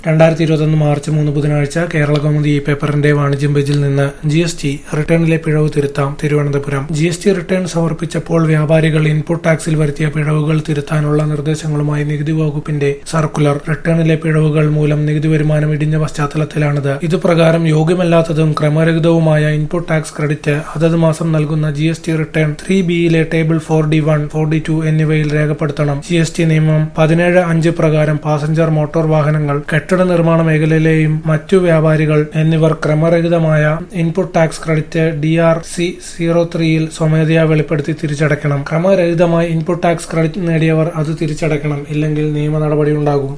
രണ്ടായിരത്തി ഇരുപത്തൊന്ന് മാർച്ച് മൂന്ന് ബുധനാഴ്ച കേരള കൗമുദി ഈ പേപ്പറിന്റെ വാണിജ്യം പേജിൽ നിന്ന് ജി എസ് ടി റിട്ടേണിലെ പിഴവ് തിരുത്താം Thiruvananthapuram G S T return സമർപ്പിച്ചപ്പോൾ വ്യാപാരികൾ ഇൻപുട്ട് ടാക്സിൽ വരുത്തിയ പിഴവുകൾ തിരുത്താനുള്ള നിർദ്ദേശങ്ങളുമായി നികുതി വകുപ്പിന്റെ സർക്കുലർ റിട്ടേണിലെ പിഴവുകൾ മൂലം നികുതി വരുമാനം ഇടിഞ്ഞ പശ്ചാത്തലത്തിലാണിത് ഇത് പ്രകാരം യോഗ്യമല്ലാത്തതും ക്രമരഹിതവുമായ ഇൻപുട്ട് ടാക്സ് ക്രെഡിറ്റ് അതത് മാസം നൽകുന്ന G S T return three ബിയിലെ table four D one four D two എന്നിവയിൽ രേഖപ്പെടുത്തണം ജി എസ് ടി നിയമം പതിനേഴ് അഞ്ച് പ്രകാരം പാസഞ്ചർ മോട്ടോർ വാഹനങ്ങൾ കെട്ടിട നിർമ്മാണ മേഖലയിലെയും മറ്റു വ്യാപാരികൾ എന്നിവർ ക്രമരഹിതമായ input tax credit D R C zero ത്രീയിൽ സ്വമേധയാ വെളിപ്പെടുത്തി തിരിച്ചടയ്ക്കണം ക്രമരഹിതമായി ഇൻപുട്ട് ടാക്സ് ക്രെഡിറ്റ് നേടിയവർ അത് തിരിച്ചടയ്ക്കണം ഇല്ലെങ്കിൽ നിയമ നടപടി ഉണ്ടാകും